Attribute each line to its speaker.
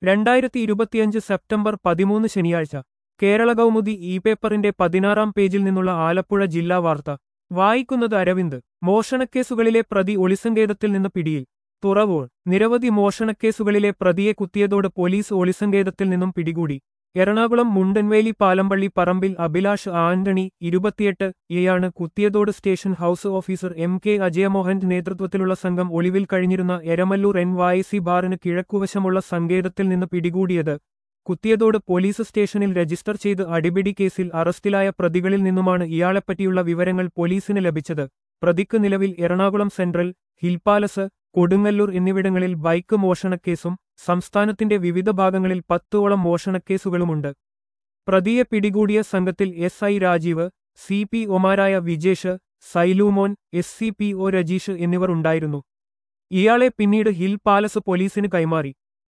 Speaker 1: രണ്ടായിരത്തി ഇരുപത്തിയഞ്ച് സെപ്റ്റംബർ പതിമൂന്ന് ശനിയാഴ്ച കേരള കൗമുദി ഇ പേപ്പറിന്റെ പതിനാറാം പേജിൽ നിന്നുള്ള ആലപ്പുഴ ജില്ലാ വാർത്ത വായിക്കുന്നത് അരവിന്ദ് മോഷണക്കേസുകളിലെ പ്രതി ഒളിസങ്കേതത്തിൽ നിന്ന് പിടിയിൽ തുറവൂർ നിരവധി മോഷണക്കേസുകളിലെ പ്രതിയെ കുത്തിയതോട് പോലീസ് ഒളിസങ്കേതത്തിൽ നിന്നും പിടികൂടി എറണാകുളം മുണ്ടൻവേലി പാലമ്പള്ളി പറമ്പിൽ അഭിലാഷ് ആന്റണി ഇരുപത്തിയെട്ട് എയാണ് Kuthiyathode station house officer M K അജയമോഹന്റെ നേതൃത്വത്തിലുള്ള സംഘം ഒളിവിൽ കഴിഞ്ഞിരുന്ന എരമല്ലൂർ എൻ വൈ സി ബാറിന് കിഴക്കുവശമുള്ള സങ്കേതത്തിൽ നിന്ന് പിടികൂടിയത് കുത്തിയതോട് പോലീസ് സ്റ്റേഷനിൽ രജിസ്റ്റർ ചെയ്ത് അടിപിടി കേസിൽ അറസ്റ്റിലായ പ്രതികളിൽ നിന്നുമാണ് ഇയാളെപ്പറ്റിയുള്ള വിവരങ്ങൾ പോലീസിന് ലഭിച്ചത് പ്രതിക്ക് നിലവിൽ എറണാകുളം സെൻട്രൽ ഹിൽപാലസ് കൊടുങ്ങല്ലൂർ എന്നിവിടങ്ങളിൽ ബൈക്ക് മോഷണക്കേസും സംസ്ഥാനത്തിന്റെ വിവിധ ഭാഗങ്ങളിൽ പത്തോളം മോഷണക്കേസുകളുമുണ്ട് പ്രതിയെ പിടികൂടിയ സംഘത്തിൽ S I Rajeev C P ഒമാരായ Vijesh Sailumon S C P O Rajeesh എന്നിവർ ഉണ്ടായിരുന്നു ഇയാളെ പിന്നീട് ഹിൽ പാലസ് പോലീസിന് കൈമാറി